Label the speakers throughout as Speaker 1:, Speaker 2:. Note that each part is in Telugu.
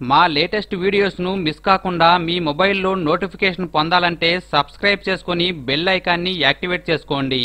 Speaker 1: మా లేటెస్ట్ వీడియోస్ను మిస్ కాకుండా మీ మొబైల్లో నోటిఫికేషన్ పొందాలంటే సబ్స్క్రైబ్ చేసుకుని బెల్ ఐకాన్ని యాక్టివేట్ చేసుకోండి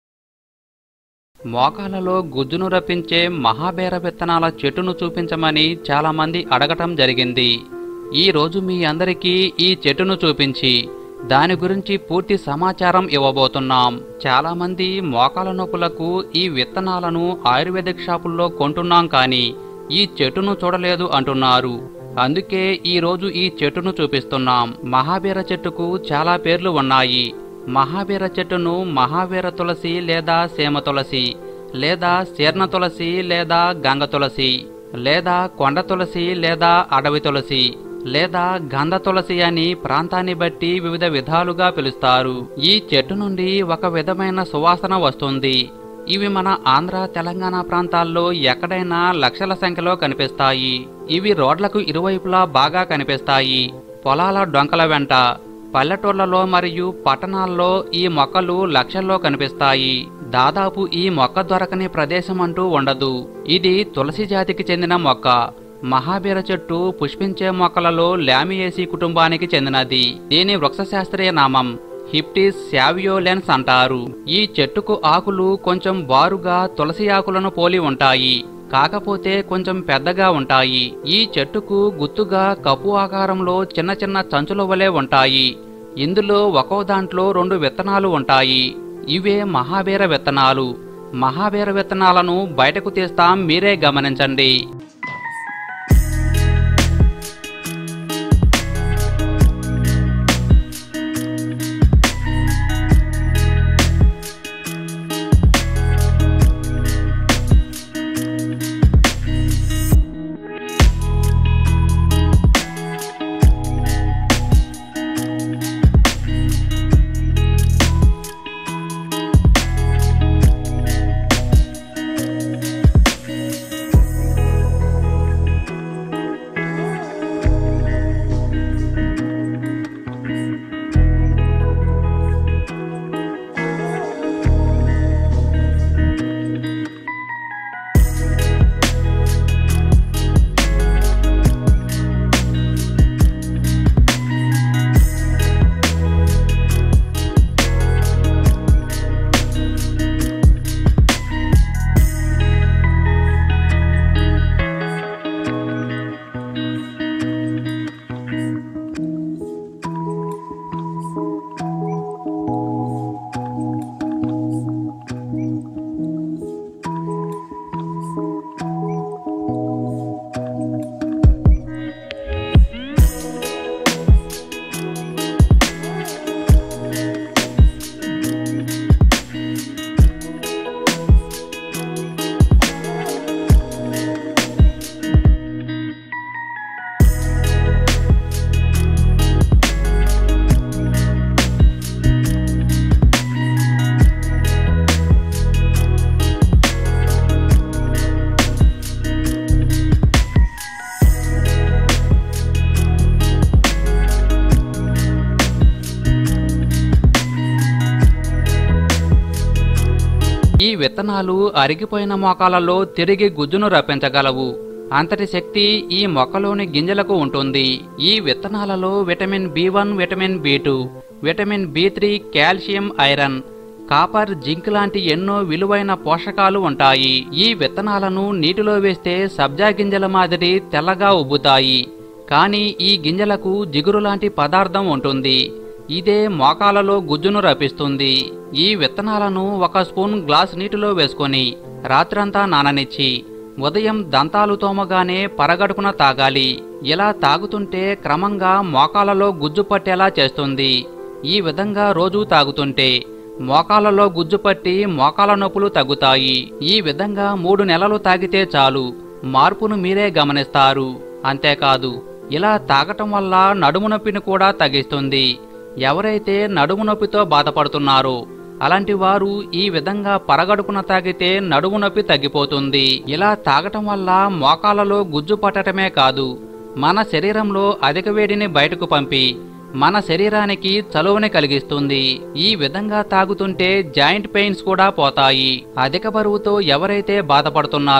Speaker 1: మోకాలలో గుజ్జును రప్పించే మహాబేర విత్తనాల చెట్టును చూపించమని చాలామంది అడగటం జరిగింది ఈ రోజు మీ అందరికీ ఈ చెట్టును చూపించి దాని గురించి పూర్తి సమాచారం ఇవ్వబోతున్నాం చాలామంది మోకాల నొప్పులకు ఈ విత్తనాలను ఆయుర్వేదిక్ షాపుల్లో కొంటున్నాం కానీ ఈ చెట్టును చూడలేదు అంటున్నారు అందుకే ఈ రోజు ఈ చెట్టును చూపిస్తున్నాం మహాబీర చెట్టుకు చాలా పేర్లు ఉన్నాయి మహాబీర చెట్టును మహావీర తులసి లేదా సీమ తులసి లేదా శీర్ణ తులసి లేదా గంగ తులసి లేదా కొండ తులసి లేదా అడవి తులసి లేదా గంధ తులసి అని ప్రాంతాన్ని బట్టి వివిధ విధాలుగా పిలుస్తారు ఈ చెట్టు నుండి ఒక విధమైన సువాసన వస్తుంది ఇవి మన ఆంధ్ర తెలంగాణ ప్రాంతాల్లో ఎక్కడైనా లక్షల సంఖ్యలో కనిపిస్తాయి ఇవి రోడ్లకు ఇరువైపులా బాగా కనిపిస్తాయి పొలాల డొంకల వెంట పల్లెటూర్లలో మరియు పట్టణాల్లో ఈ మొక్కలు లక్షల్లో కనిపిస్తాయి దాదాపు ఈ మొక్క దొరకని ప్రదేశం అంటూ ఉండదు ఇది తులసి జాతికి చెందిన మొక్క మహాబీర చెట్టు పుష్పించే మొక్కలలో లామియేసి కుటుంబానికి చెందినది దీని వృక్షశాస్త్రీయ నామం హిప్టిస్ శావియోలెన్స్ అంటారు ఈ చెట్టుకు ఆకులు కొంచెం బారుగా తులసి ఆకులను పోలి ఉంటాయి కాకపోతే కొంచెం పెద్దగా ఉంటాయి ఈ చెట్టుకు గుత్తుగా కప్పు ఆకారంలో చిన్న చిన్న చంచుల వలె ఉంటాయి ఇందులో ఒక్కో దాంట్లో రెండు విత్తనాలు ఉంటాయి ఇవే మహాబీర విత్తనాలు మహాబీర విత్తనాలను బయటకు తీస్తాం మీరే గమనించండి ఈ విత్తనాలు అరిగిపోయిన మొక్కలలో తిరిగి గుజ్జును రప్పించగలవు అంతటి శక్తి ఈ మొక్కలోని గింజలకు ఉంటుంది ఈ విత్తనాలలో vitamin B one vitamin B two vitamin B three calcium iron copper zinc లాంటి ఎన్నో విలువైన పోషకాలు ఉంటాయి ఈ విత్తనాలను నీటిలో వేస్తే సబ్జా గింజల మాదిరి తెల్లగా ఉబ్బుతాయి కానీ ఈ గింజలకు జిగురు లాంటి పదార్థం ఉంటుంది ఇదే మోకాలలో గుజ్జును రప్పిస్తుంది ఈ విత్తనాలను ఒక స్పూన్ గ్లాస్ నీటిలో వేసుకొని రాత్రంతా నాననిచ్చి ఉదయం దంతాలు తోమగానే పరగడుపున తాగాలి ఇలా తాగుతుంటే క్రమంగా మోకాలలో గుజ్జు పట్టేలా చేస్తుంది ఈ విధంగా రోజూ తాగుతుంటే మోకాలలో గుజ్జు పట్టి మోకాల నొప్పులు తగ్గుతాయి ఈ విధంగా మూడు నెలలు తాగితే చాలు మార్పును మీరే గమనిస్తారు అంతేకాదు ఇలా తాగటం వల్ల నడుము నొప్పిని కూడా తగ్గిస్తుంది ఎవరైతే నడుము నొప్పితో బాధపడుతున్నారో అలాంటి వారు ఈ విధంగా పరగడుపున తాగితే నడుము నొప్పి తగ్గిపోతుంది ఇలా తాగటం వల్ల మోకాలలో గుజ్జు పట్టటమే కాదు మన శరీరంలో అధిక వేడిని బయటకు పంపి మన శరీరానికి చలువని కలిగిస్తుంది ఈ విధంగా తాగుతుంటే జాయింట్ పెయిన్స్ కూడా పోతాయి అధిక బరువుతో ఎవరైతే బాధపడుతున్నారో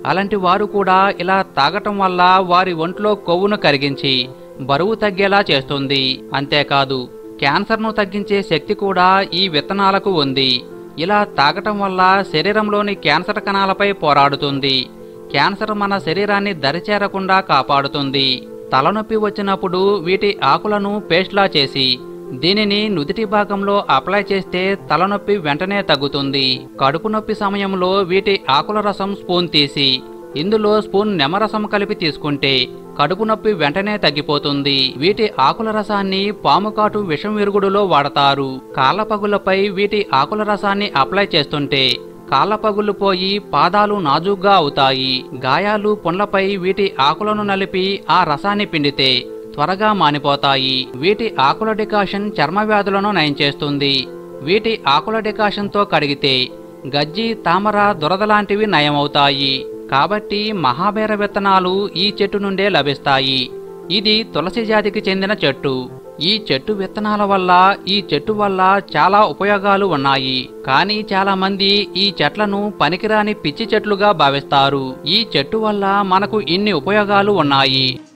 Speaker 1: అలాంటి వారు కూడా ఇలా తాగటం వల్ల వారి ఒంట్లో కొవ్వును కరిగించి బరువు తగ్గేలా చేస్తుంది అంతేకాదు క్యాన్సర్ను తగ్గించే శక్తి కూడా ఈ విత్తనాలకు ఉంది ఇలా తాగటం వల్ల శరీరంలోని క్యాన్సర్ కణాలపై పోరాడుతుంది క్యాన్సర్ మన శరీరాన్ని దరిచేరకుండా కాపాడుతుంది తలనొప్పి వచ్చినప్పుడు వీటి ఆకులను పేస్ట్లా చేసి దీనిని నుదిటి భాగంలో అప్లై చేస్తే తలనొప్పి వెంటనే తగ్గుతుంది కడుపు నొప్పి సమయంలో వీటి ఆకుల రసం స్పూన్ తీసి ఇందులో స్పూన్ నిమ్మరసం కలిపి తీసుకుంటే కడుపు నొప్పి వెంటనే తగ్గిపోతుంది వీటి ఆకుల రసాన్ని పాము కాటు విషం విరుగుడులో వాడతారు కాళ్ళ పగులపై వీటి ఆకుల రసాన్ని అప్లై చేస్తుంటే కాళ్ళ పగులు పోయి పాదాలు నాజుగ్గా అవుతాయి గాయాలు పుండ్లపై వీటి ఆకులను నలిపి ఆ రసాన్ని పిండితే త్వరగా మానిపోతాయి వీటి ఆకుల డికాషన్ చర్మ వ్యాధులను నయం చేస్తుంది వీటి ఆకుల డికాషన్తో కడిగితే గజ్జి తామర దురద లాంటివి నయమవుతాయి కాబట్టి మహాబేర విత్తనాలు ఈ చెట్టు నుండే లభిస్తాయి ఇది తులసి జాతికి చెందిన చెట్టు ఈ చెట్టు విత్తనాల వల్ల ఈ చెట్టు వల్ల చాలా ఉపయోగాలు ఉన్నాయి కానీ చాలా మంది ఈ చెట్లను పనికిరాని పిచ్చి చెట్లుగా భావిస్తారు ఈ చెట్టు వల్ల మనకు ఇన్ని ఉపయోగాలు ఉన్నాయి